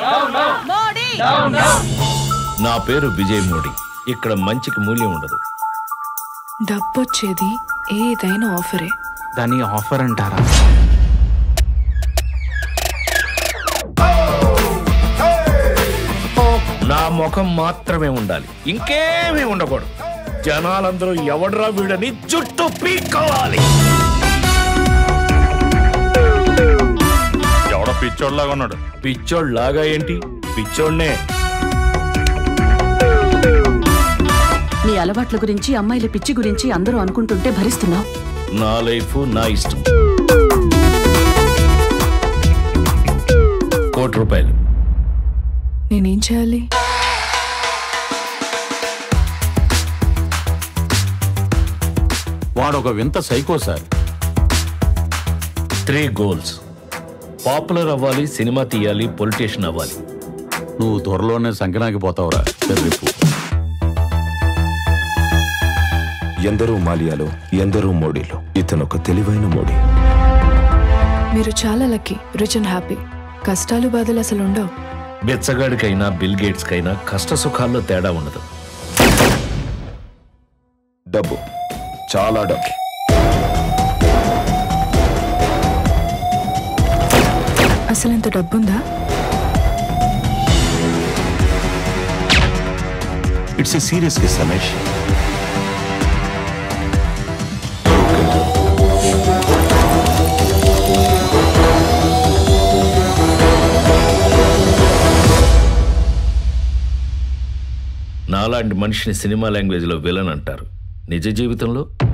మోడీ నా పేరు విజయ్ మోడీ ఇక్కడ మంచికి మూల్యం ఉండదు డబ్బొచ్చేది ఏదైనా ఆఫరే దాన్ని ఆఫర్ అంటారా నా ముఖం మాత్రమే ఉండాలి ఇంకేమీ ఉండకూడదు జనాలందరూ ఎవడ్రా వీడని జుట్టు పీక్కోవాలి ఎవడో పిచ్చోడ్లాగా ఉన్నాడు పిచ్చోడ్ లాగా ఏంటి పిచ్చోడ్నే నీ అలవాట్ల గురించి అమ్మాయిల పిచ్చి గురించి అందరూ అనుకుంటుంటే భరిస్తున్నావు నా లైఫ్ నా ఇష్టం కోటి రూపాయలు నేనేం చేయాలి వాడొక వింత psycho sir three goals popular అవ్వాలి సినిమా తీయాలి పొలిటీషియన్ అవ్వాలి నువ్వు త్వరలోనే సంకనాకి పోతావురా చెర్రిప్పు ఎందరో మాలియాలో ఎందరో మోడీలో ఇతనొక తెలివైన మోడీ మీరు చాలా లక్కీ రిచ్ అండ్ హ్యాపీ కష్టాలు బాధలు అసలు ఉండవు బెచ్చగాడికైనా బిల్ గేట్స్ కైనా కష్ట సుఖాల్లో తేడా ఉండదు డబ్బు చాలా డబ్బు అసలు ఇంత డబ్బుందా it's a serious case Ramesh నాలాంటి మనిషిని సినిమా లాంగ్వేజ్లో విలన్ అంటారు నిజ జీవితంలో